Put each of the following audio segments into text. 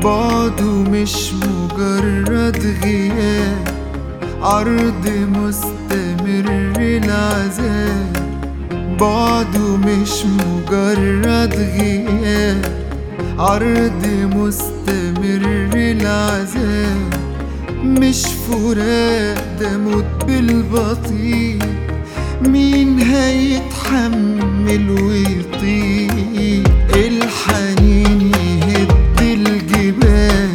بعده مش مجرد غياب عرض مستمر العذاب بعده مش مجرد غياب عرض مستمر العذاب مش فراق ده موت بالبطيء مين هيتحمل ويطيق الحنين يهد الجبال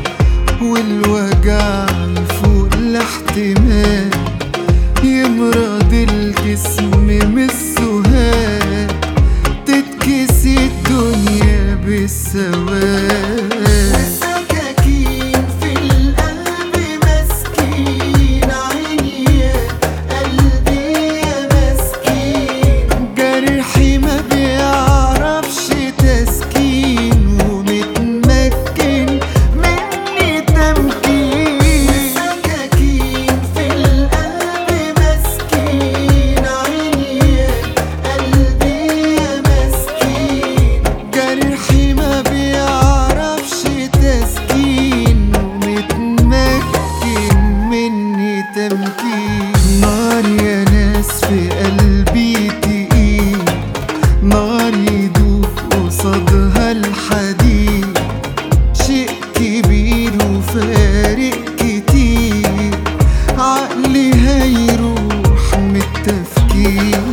والوجع يفوق الاحتمال يمرض الجسم من السهاد تتكسي الدنيا بالسواد سكاكين في القلب مسكين عيني يا قلبي يا مسكين جرحي ما بيعرفش تسكين ومتمكن مني تمكين سكاكين في القلب مسكين عيني يا قلبي يا مسكين جرحي ما بيعرفش تسكين ومتمكن مني تمكين نار يا ناس في قلبي تقيل نار يدوب قصادها الحديد شيء كبير وفارق كتير عقلي هيروح من التفكير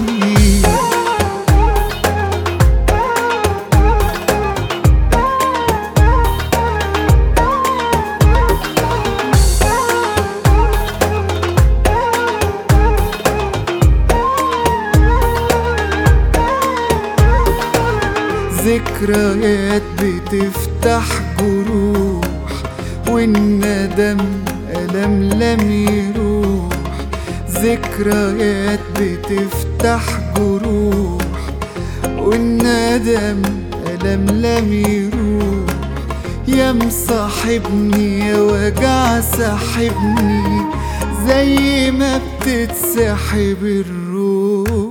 ذكريات بتفتح جروح والندم ألم لم يروح ذكريات بتفتح جروح والندم ألم لم يروح يا مصاحبني يا وجع ساحبني زي ما بتتسحب الروح